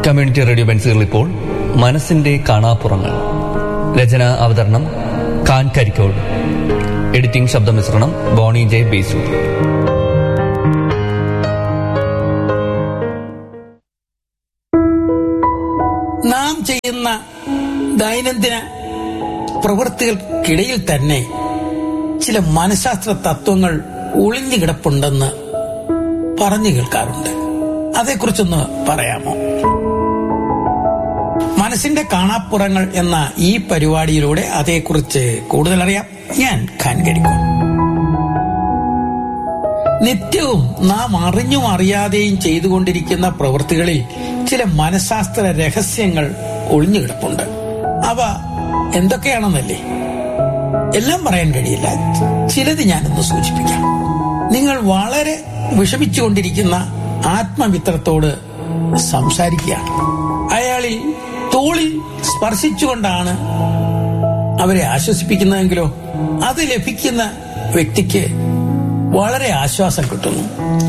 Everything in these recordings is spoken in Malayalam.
കമ്മ്യൂണിറ്റി റേഡിയോ ബെൻസുകൾ ഇപ്പോൾ മനസ്സിന്റെ കാണാപ്പുറങ്ങൾ രചന അവതരണം ഖാൻ കരിക്കോട് എഡിറ്റിംഗ് ശബ്ദമിശ്രണം ബോണി ജെ ബേസു നാം ചെയ്യുന്ന ദൈനംദിന പ്രവൃത്തികൾക്കിടയിൽ തന്നെ ചില മനഃശാസ്ത്ര തത്വങ്ങൾ ഒളിഞ്ഞു കിടപ്പുണ്ടെന്ന് പറഞ്ഞു കേൾക്കാറുണ്ട് അതേക്കുറിച്ചൊന്ന് പറയാമോ മനസ്സിന്റെ കാണാപ്പുറങ്ങൾ എന്ന ഈ പരിപാടിയിലൂടെ അതേക്കുറിച്ച് കൂടുതൽ അറിയാം ഞാൻ ഖാൻ കരിക്കും നിത്യവും നാം അറിഞ്ഞും അറിയാതെയും ചെയ്തുകൊണ്ടിരിക്കുന്ന പ്രവൃത്തികളിൽ ചില മനഃശാസ്ത്ര രഹസ്യങ്ങൾ ഒളിഞ്ഞുകിടപ്പുണ്ട് അവ എന്തൊക്കെയാണെന്നല്ലേ എല്ലാം പറയാൻ കഴിയില്ല ചിലത് ഞാനൊന്ന് സൂചിപ്പിക്കാം നിങ്ങൾ വളരെ വിഷമിച്ചുകൊണ്ടിരിക്കുന്ന ആത്മമിത്രത്തോട് സംസാരിക്കുകയാണ് അയാളിൽ തോളിൽ സ്പർശിച്ചുകൊണ്ടാണ് അവരെ ആശ്വസിപ്പിക്കുന്നതെങ്കിലോ അത് ലഭിക്കുന്ന വ്യക്തിക്ക് വളരെ ആശ്വാസം കിട്ടുന്നു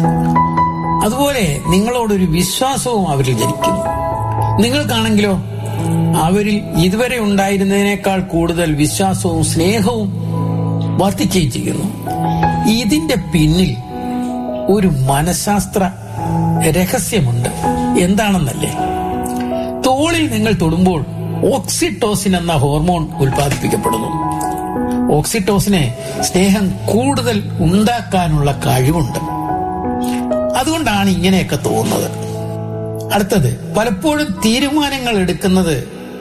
അതുപോലെ നിങ്ങളോടൊരു വിശ്വാസവും അവരിൽ ജനിക്കുന്നു നിങ്ങൾക്കാണെങ്കിലോ അവരിൽ ഇതുവരെ ഉണ്ടായിരുന്നതിനേക്കാൾ കൂടുതൽ വിശ്വാസവും സ്നേഹവും വർദ്ധിക്കുകയും ചെയ്യുന്നു ഇതിന്റെ പിന്നിൽ ഒരു മനഃശാസ്ത്ര രഹസ്യമുണ്ട് എന്താണെന്നല്ലേ തോളിൽ നിങ്ങൾ തൊടുമ്പോൾ ഓക്സിറ്റോസിൻ എന്ന ഹോർമോൺ ഉൽപ്പാദിപ്പിക്കപ്പെടുന്നു ഓക്സിറ്റോസിന് സ്നേഹം കൂടുതൽ ഉണ്ടാക്കാനുള്ള കഴിവുണ്ട് അതുകൊണ്ടാണ് ഇങ്ങനെയൊക്കെ തോന്നുന്നത് അടുത്തത് പലപ്പോഴും തീരുമാനങ്ങൾ എടുക്കുന്നത്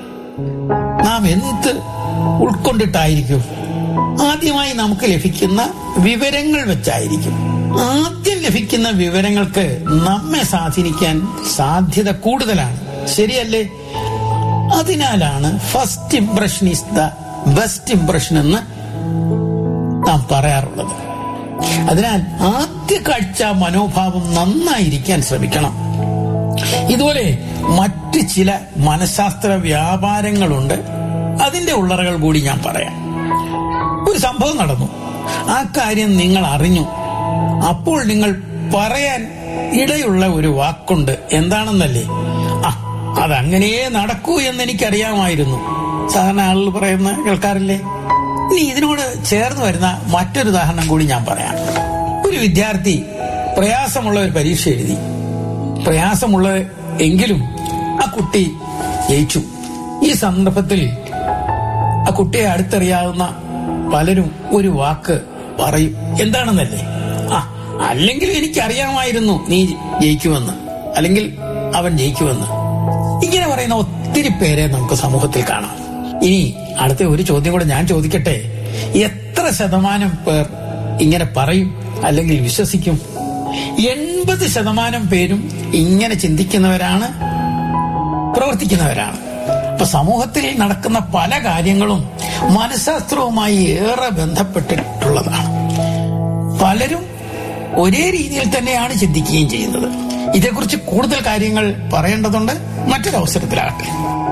നാം എന്ത് ഉൾക്കൊണ്ടിട്ടായിരിക്കും ആദ്യമായി നമുക്ക് ലഭിക്കുന്ന വിവരങ്ങൾ വെച്ചായിരിക്കും ആദ്യം ലഭിക്കുന്ന വിവരങ്ങൾക്ക് നമ്മെ സ്വാധീനിക്കാൻ സാധ്യത കൂടുതലാണ് ശരിയല്ലേ അതിനാലാണ് first impression is the best impression എന്ന് നാം പറയാറുള്ളത് അതിനാൽ ആദ്യ കാഴ്ച മനോഭാവം നന്നായിരിക്കാൻ ശ്രമിക്കണം ഇതുപോലെ മറ്റ് ചില മനഃശാസ്ത്ര വ്യാപാരങ്ങളുണ്ട് അതിന്റെ ഉള്ളറകൾ കൂടി ഞാൻ പറയാം ഒരു സംഭവം നടന്നു ആ കാര്യം നിങ്ങൾ അറിഞ്ഞു അപ്പോൾ നിങ്ങൾ പറയാൻ ഇടയുള്ള ഒരു വാക്കുണ്ട് എന്താണെന്നല്ലേ ആ അതങ്ങനെയേ നടക്കൂ എന്ന് എനിക്കറിയാമായിരുന്നു സാധാരണ ആളുകൾ പറയുന്ന കേൾക്കാറില്ലേ ഇനി ഇതിനോട് ചേർന്ന് വരുന്ന മറ്റൊരു ഉദാഹരണം കൂടി ഞാൻ പറയാം ഒരു വിദ്യാർത്ഥി പ്രയാസമുള്ള ഒരു പരീക്ഷ എഴുതി പ്രയാസമുള്ള എങ്കിലും ആ കുട്ടി ജയിച്ചു ഈ സന്ദർഭത്തിൽ ആ കുട്ടിയെ അടുത്തറിയാവുന്ന പലരും ഒരു വാക്ക് പറയും എന്താണെന്നല്ലേ ആ അല്ലെങ്കിൽ എനിക്കറിയാമായിരുന്നു നീ ജയിക്കുമെന്ന് അല്ലെങ്കിൽ അവൻ ജയിക്കുമെന്ന് ഇങ്ങനെ പറയുന്ന ഒത്തിരി പേരെ നമുക്ക് സമൂഹത്തിൽ കാണാം ഇനി അടുത്ത ഒരു ചോദ്യം കൂടെ ഞാൻ ചോദിക്കട്ടെ എത്ര ശതമാനം പേർ ഇങ്ങനെ പറയും അല്ലെങ്കിൽ വിശ്വസിക്കും എൺപത് ശതമാനം പേരും ഇങ്ങനെ ചിന്തിക്കുന്നവരാണ് പ്രവർത്തിക്കുന്നവരാണ് അപ്പൊ സമൂഹത്തിൽ നടക്കുന്ന പല കാര്യങ്ങളും മനഃശാസ്ത്രവുമായി ഏറെ ബന്ധപ്പെട്ടിട്ടുള്ളതാണ് പലരും ഒരേ രീതിയിൽ തന്നെയാണ് ചിന്തിക്കുകയും ചെയ്യുന്നത് ഇതേക്കുറിച്ച് കൂടുതൽ കാര്യങ്ങൾ പറയേണ്ടതുണ്ട് മറ്റൊരു അവസരത്തിലാകട്ടെ